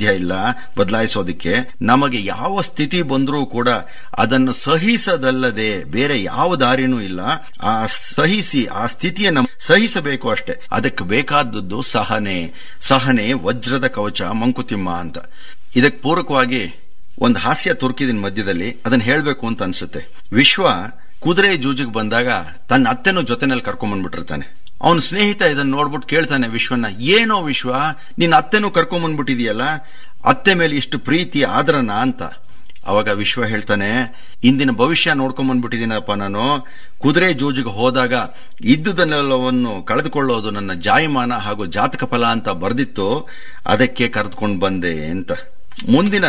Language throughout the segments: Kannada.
ಸಾಧ್ಯ ಇಲ್ಲ ಬದಲಾಯಿಸೋದಿಕ್ಕೆ ನಮಗೆ ಯಾವ ಸ್ಥಿತಿ ಬಂದರೂ ಕೂಡ ಅದನ್ನು ಸಹಿಸದಲ್ಲದೆ ಬೇರೆ ಯಾವ ದಾರಿನೂ ಇಲ್ಲ ಆ ಸಹಿಸಿ ಆ ಸ್ಥಿತಿಯನ್ನು ಸಹಿಸಬೇಕು ಅಷ್ಟೇ ಅದಕ್ಕೆ ಬೇಕಾದದ್ದು ಸಹನೆ ಸಹನೆ ವಜ್ರದ ಕವಚ ಮಂಕುತಿಮ್ಮ ಅಂತ ಇದಕ್ಕೆ ಪೂರಕವಾಗಿ ಒಂದು ಹಾಸ್ಯ ತುರ್ಕಿದಿನ ಮಧ್ಯದಲ್ಲಿ ಅದನ್ನ ಹೇಳಬೇಕು ಅಂತ ಅನ್ಸುತ್ತೆ ವಿಶ್ವ ಕುದುರೆ ಜೂಜಿಗೆ ಬಂದಾಗ ತನ್ನ ಅತ್ತೆನೂ ಜೊತೆನಲ್ಲಿ ಕರ್ಕೊಂಡ್ ಬಂದ್ಬಿಟ್ಟಿರ್ತಾನೆ ಅವನ ಸ್ನೇಹಿತ ಇದನ್ನ ನೋಡ್ಬಿಟ್ಟು ಕೇಳ್ತಾನೆ ವಿಶ್ವನ ಏನೋ ವಿಶ್ವ ನಿನ್ನ ಅತ್ತೆನೂ ಕರ್ಕೊಂಡ್ ಬಂದ್ಬಿಟ್ಟಿದೆಯಲ್ಲ ಅತ್ತೆ ಮೇಲೆ ಇಷ್ಟು ಪ್ರೀತಿ ಆದರನ ಅಂತ ಅವಾಗ ವಿಶ್ವ ಹೇಳ್ತಾನೆ ಇಂದಿನ ಭವಿಷ್ಯ ನೋಡ್ಕೊಂಡ್ ಬಂದ್ಬಿಟ್ಟಿದ್ದೀನಪ್ಪ ನಾನು ಕುದುರೆ ಜೂಜಿಗೆ ಹೋದಾಗ ಇದ್ದುದನ್ನೆಲ್ಲವನ್ನು ಕಳೆದುಕೊಳ್ಳೋದು ನನ್ನ ಜಾಯಮಾನ ಹಾಗೂ ಜಾತಕ ಫಲ ಅಂತ ಬರ್ದಿತ್ತು ಅದಕ್ಕೆ ಕರೆದುಕೊಂಡು ಬಂದೆ ಅಂತ ಮುಂದಿನ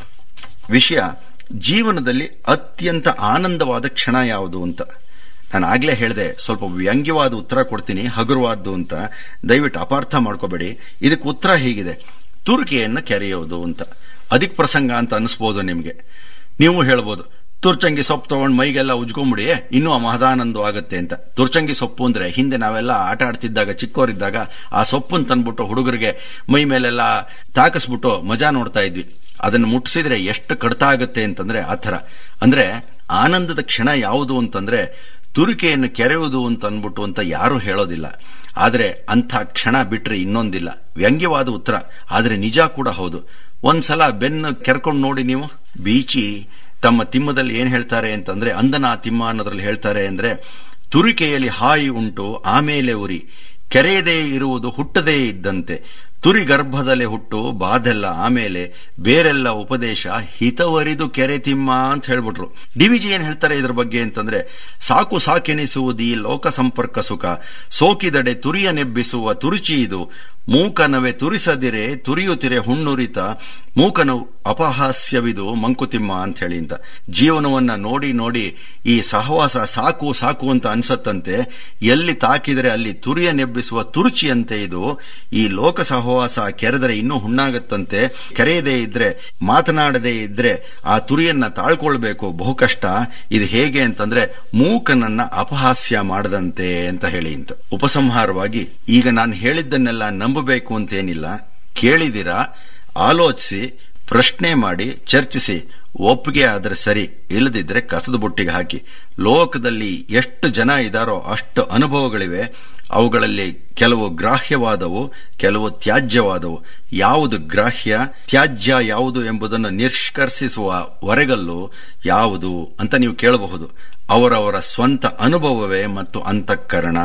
ವಿಷಯ ಜೀವನದಲ್ಲಿ ಅತ್ಯಂತ ಆನಂದವಾದ ಕ್ಷಣ ಯಾವುದು ಅಂತ ನಾನು ಆಗ್ಲೇ ಹೇಳಿದೆ ಸ್ವಲ್ಪ ವ್ಯಂಗ್ಯವಾದ ಉತ್ತರ ಕೊಡ್ತೀನಿ ಹಗುರವಾದ್ದು ಅಂತ ದಯವಿಟ್ಟು ಅಪಾರ್ಥ ಮಾಡ್ಕೋಬೇಡಿ ಇದಕ್ಕೆ ಉತ್ತರ ಹೀಗಿದೆ ತುರ್ಕಿಯನ್ನು ಕೆರೆಯೋದು ಅಂತ ಅದಕ್ಕೆ ಪ್ರಸಂಗ ಅಂತ ಅನಿಸ್ಬೋದು ನಿಮಗೆ ನೀವು ಹೇಳ್ಬೋದು ತುರ್ಚಂಗಿ ಸೊಪ್ಪು ತಗೊಂಡು ಮೈಗೆಲ್ಲ ಉಜ್ಕೊಂಬಿಡಿ ಇನ್ನೂ ಮಹದಾನಂದ ಆಗುತ್ತೆ ಅಂತ ತುರ್ಚಂಗಿ ಸೊಪ್ಪು ಅಂದ್ರೆ ಹಿಂದೆ ನಾವೆಲ್ಲ ಆಟ ಆಡ್ತಿದ್ದಾಗ ಚಿಕ್ಕವರಿದ್ದಾಗ ಆ ಸೊಪ್ಪನ್ನು ತಂದ್ಬಿಟ್ಟು ಹುಡುಗರಿಗೆ ಮೈ ಮೇಲೆಲ್ಲ ತಾಕಿಸ್ಬಿಟ್ಟು ಮಜಾ ನೋಡ್ತಾ ಇದ್ವಿ ಅದನ್ನು ಮುಟ್ಟಿಸಿದ್ರೆ ಎಷ್ಟು ಕಡಿತ ಆಗುತ್ತೆ ಅಂತಂದ್ರೆ ಆ ಥರ ಅಂದ್ರೆ ಆನಂದದ ಕ್ಷಣ ಯಾವುದು ಅಂತಂದ್ರೆ ತುರಿಕೆಯನ್ನು ಕೆರೆಯುವುದು ಅಂತ ಅನ್ಬಿಟ್ಟು ಅಂತ ಯಾರು ಹೇಳೋದಿಲ್ಲ ಆದ್ರೆ ಅಂಥ ಕ್ಷಣ ಬಿಟ್ರೆ ಇನ್ನೊಂದಿಲ್ಲ ವ್ಯಂಗ್ಯವಾದ ಉತ್ತರ ಆದ್ರೆ ನಿಜ ಕೂಡ ಹೌದು ಒಂದ್ಸಲ ಬೆನ್ನು ಕೆರ್ಕೊಂಡು ನೋಡಿ ನೀವು ಬೀಚಿ ತಮ್ಮ ತಿಮ್ಮದಲ್ಲಿ ಏನ್ ಹೇಳ್ತಾರೆ ಅಂತಂದ್ರೆ ಅಂದನ ತಿಮ್ಮ ಅನ್ನೋದ್ರಲ್ಲಿ ಹೇಳ್ತಾರೆ ಅಂದ್ರೆ ತುರಿಕೆಯಲ್ಲಿ ಹಾಯಿ ಉಂಟು ಆಮೇಲೆ ಉರಿ ಕೆರೆಯದೇ ಇರುವುದು ಹುಟ್ಟದೇ ಇದ್ದಂತೆ ತುರಿ ಗರ್ಭದಲ್ಲೇ ಹುಟ್ಟು ಬಾದೆಲ್ಲ ಆಮೇಲೆ ಬೇರೆಲ್ಲ ಉಪದೇಶ ಹಿತವರಿದು ಕೆರೆ ತಿಮ್ಮ ಅಂತ ಹೇಳ್ಬಿಟ್ರು ಡಿವಿಜಿ ಏನ್ ಹೇಳ್ತಾರೆ ಇದ್ರ ಬಗ್ಗೆ ಅಂತಂದ್ರೆ ಸಾಕು ಸಾಕೆನಿಸುವುದೀ ಲೋಕ ಸಂಪರ್ಕ ಸುಖ ಸೋಕಿದಡೆ ತುರಿಯ ನೆಬ್ಬಿಸುವ ತುರುಚಿ ಇದು ಮೂಕನವೇ ತುರಿಸದಿರೆ ತುರಿಯುತ್ತಿರೆ ಹುಣ್ಣುರಿತ ಮೂಕನು ಅಪಹಾಸ್ಯವಿದು ಮಂಕುತಿಮ್ಮ ಅಂತ ಹೇಳಿ ಅಂತ ಜೀವನವನ್ನ ನೋಡಿ ನೋಡಿ ಈ ಸಹವಾಸ ಸಾಕು ಸಾಕು ಅಂತ ಅನ್ಸತ್ತಂತೆ ಎಲ್ಲಿ ತಾಕಿದರೆ ಅಲ್ಲಿ ತುರಿಯ ನೆಬ್ಬಿಸುವ ತುರುಚಿಯಂತೆ ಇದು ಈ ಲೋಕ ಸಹವಾಸ ಕೆರೆದರೆ ಇನ್ನೂ ಹುಣ್ಣಾಗತ್ತಂತೆ ಕೆರೆಯದೇ ಇದ್ರೆ ಮಾತನಾಡದೇ ಇದ್ರೆ ಆ ತುರಿಯನ್ನ ತಾಳ್ಕೊಳ್ಬೇಕು ಬಹು ಕಷ್ಟ ಇದು ಹೇಗೆ ಅಂತಂದ್ರೆ ಮೂಕನನ್ನ ಅಪಹಾಸ್ಯ ಮಾಡದಂತೆ ಅಂತ ಹೇಳಿ ಅಂತ ಉಪಸಂಹಾರವಾಗಿ ಈಗ ನಾನು ಹೇಳಿದ್ದನ್ನೆಲ್ಲ ನಂಬಬೇಕು ಅಂತೇನಿಲ್ಲ ಕೇಳಿದಿರಾ ಆಲೋಚಿಸಿ ಪ್ರಶ್ನೆ ಮಾಡಿ ಚರ್ಚಿಸಿ ಒಪ್ಪಿಗೆ ಆದ್ರೆ ಸರಿ ಇಲ್ಲದಿದ್ರೆ ಕಸದ ಬುಟ್ಟಿಗೆ ಹಾಕಿ ಲೋಕದಲ್ಲಿ ಎಷ್ಟು ಜನ ಇದಾರೋ ಅಷ್ಟು ಅನುಭವಗಳಿವೆ ಅವುಗಳಲ್ಲಿ ಕೆಲವು ಗ್ರಾಹ್ಯವಾದವು ಕೆಲವು ತ್ಯಾಜ್ಯವಾದವು ಯಾವುದು ಗ್ರಾಹ್ಯ ತ್ಯಾಜ್ಯ ಯಾವುದು ಎಂಬುದನ್ನು ನಿಷ್ಕರ್ಷಿಸುವ ವರೆಗಲ್ಲು ಯಾವುದು ಅಂತ ನೀವು ಕೇಳಬಹುದು ಅವರವರ ಸ್ವಂತ ಅನುಭವವೇ ಮತ್ತು ಅಂತಃಕರಣ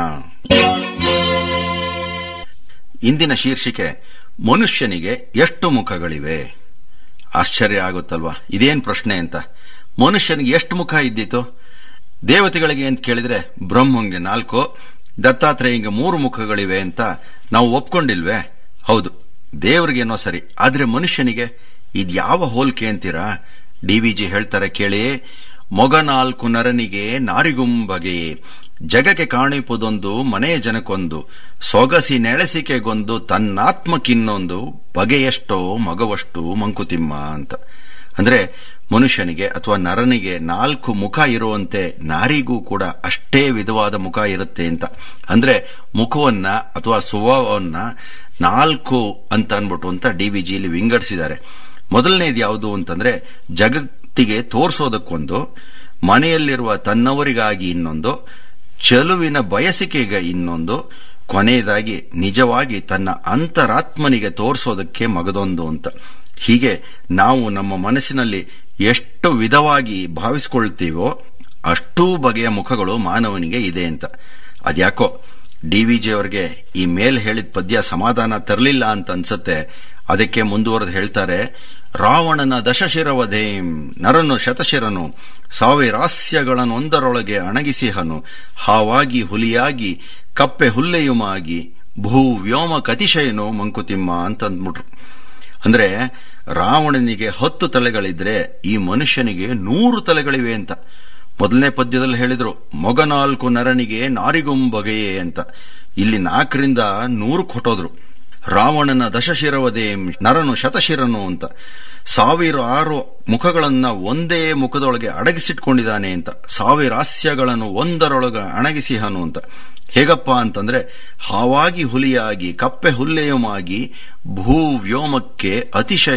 ಇಂದಿನ ಶೀರ್ಷಿಕೆ ಮನುಷ್ಯನಿಗೆ ಎಷ್ಟು ಮುಖಗಳಿವೆ ಆಶ್ಚರ್ಯ ಆಗುತ್ತಲ್ವಾ ಇದೇನ್ ಪ್ರಶ್ನೆ ಅಂತ ಮನುಷ್ಯನಿಗೆ ಎಷ್ಟು ಮುಖ ಇದ್ದಿತು ದೇವತೆಗಳಿಗೆ ಅಂತ ಕೇಳಿದ್ರೆ ಬ್ರಹ್ಮಂಗೆ ನಾಲ್ಕು ದತ್ತಾತ್ರೇಯಂಗೆ ಮೂರು ಮುಖಗಳಿವೆ ಅಂತ ನಾವು ಒಪ್ಕೊಂಡಿಲ್ವೇ ಹೌದು ದೇವರಿಗೇನೋ ಸರಿ ಆದ್ರೆ ಮನುಷ್ಯನಿಗೆ ಇದ್ಯಾವ ಹೋಲಿಕೆ ಅಂತೀರಾ ಡಿವಿಜಿ ಹೇಳ್ತಾರೆ ಕೇಳಿ ಮೊಗ ನಾಲ್ಕು ನರನಿಗೆ ನಾರಿಗುಂಬಗೆಯೇ ಜಗಕ್ಕೆ ಕಾಣಿಪುದೊಂದು ಮನೆಯ ಜನಕ್ಕೊಂದು ಸೊಗಸಿ ನೆಳೆಸಿಕೆಗೊಂದು ತನ್ನಾತ್ಮಕ್ಕಿನ್ನೊಂದು ಬಗೆಯಷ್ಟೋ ಮಗವಷ್ಟು ಮಂಕುತಿಮ್ಮ ಅಂತ ಅಂದ್ರೆ ಮನುಷ್ಯನಿಗೆ ಅಥವಾ ನರನಿಗೆ ನಾಲ್ಕು ಮುಖ ಇರುವಂತೆ ನಾರಿಗೂ ಕೂಡ ಅಷ್ಟೇ ವಿಧವಾದ ಮುಖ ಇರುತ್ತೆ ಅಂತ ಅಂದ್ರೆ ಮುಖವನ್ನ ಅಥವಾ ಸ್ವಭಾವವನ್ನ ನಾಲ್ಕು ಅಂತ ಅನ್ಬಿಟ್ಟು ಅಂತ ಡಿವಿಜಿಯಲ್ಲಿ ವಿಂಗಡಿಸಿದ್ದಾರೆ ಮೊದಲನೇದು ಯಾವುದು ಅಂತಂದ್ರೆ ಜಗತ್ತಿಗೆ ತೋರಿಸೋದಕ್ಕೊಂದು ಮನೆಯಲ್ಲಿರುವ ತನ್ನವರಿಗಾಗಿ ಇನ್ನೊಂದು ಚೆಲುವಿನ ಬಯಸಿಕೆಗೆ ಇನ್ನೊಂದು ಕೊನೆಯದಾಗಿ ನಿಜವಾಗಿ ತನ್ನ ಅಂತರಾತ್ಮನಿಗೆ ತೋರಿಸೋದಕ್ಕೆ ಮಗದೊಂದು ಅಂತ ಹೀಗೆ ನಾವು ನಮ್ಮ ಮನಸ್ಸಿನಲ್ಲಿ ಎಷ್ಟು ವಿಧವಾಗಿ ಭಾವಿಸ್ಕೊಳ್ತೀವೋ ಅಷ್ಟೂ ಬಗೆಯ ಮುಖಗಳು ಮಾನವನಿಗೆ ಇದೆ ಅಂತ ಅದ್ಯಾಕೋ ಡಿವಿಜಿ ಅವರಿಗೆ ಈ ಮೇಲ್ ಹೇಳಿದ ಪದ್ಯ ಸಮಾಧಾನ ತರಲಿಲ್ಲ ಅಂತ ಅನ್ಸತ್ತೆ ಅದಕ್ಕೆ ಮುಂದುವರೆದು ಹೇಳ್ತಾರೆ ರಾವಣನ ದಶಶಿರವಧೇಂ ನರನು ಶತಶಿರನು ಸಾವಿರಾಸ್ಯಗಳನ್ನೊಂದರೊಳಗೆ ಅಣಗಿಸಿಹನು ಹಾವಾಗಿ ಹುಲಿಯಾಗಿ ಕಪ್ಪೆ ಹುಲ್ಲೆಯುಮಾಗಿ ಭೂ ವ್ಯೋಮ ಕತಿಶಯನು ಮಂಕುತಿಮ್ಮ ಅಂತ ಅಂದ್ಬಿಟ್ರು ಅಂದ್ರೆ ರಾವಣನಿಗೆ ಹತ್ತು ತಲೆಗಳಿದ್ರೆ ಈ ಮನುಷ್ಯನಿಗೆ ನೂರು ತಲೆಗಳಿವೆ ಅಂತ ಮೊದಲನೇ ಪದ್ಯದಲ್ಲಿ ಹೇಳಿದ್ರು ಮೊಗ ನಾಲ್ಕು ನರನಿಗೆ ನಾರಿಗುಂಬಗೆಯೇ ಅಂತ ಇಲ್ಲಿ ನಾಲ್ಕರಿಂದ ನೂರು ಕೊಟ್ಟೋದ್ರು ರಾವಣನ ದಶಶಿರವದೇ ನರನು ಶತಶಿರನು ಅಂತ ಸಾವಿರ ಆರು ಮುಖಗಳನ್ನ ಒಂದೇ ಮುಖದೊಳಗೆ ಅಡಗಿಸಿಟ್ಕೊಂಡಿದ್ದಾನೆ ಅಂತ ಸಾವಿರಾಸ್ಯಗಳನ್ನು ಒಂದರೊಳಗ ಅಣಗಿಸಿಹನು ಅಂತ ಹೇಗಪ್ಪ ಅಂತಂದ್ರೆ ಹಾವಾಗಿ ಹುಲಿಯಾಗಿ ಕಪ್ಪೆ ಹುಲ್ಲೆಯುಮಾಗಿ ಭೂ ವ್ಯೋಮಕ್ಕೆ ಅತಿಶಯ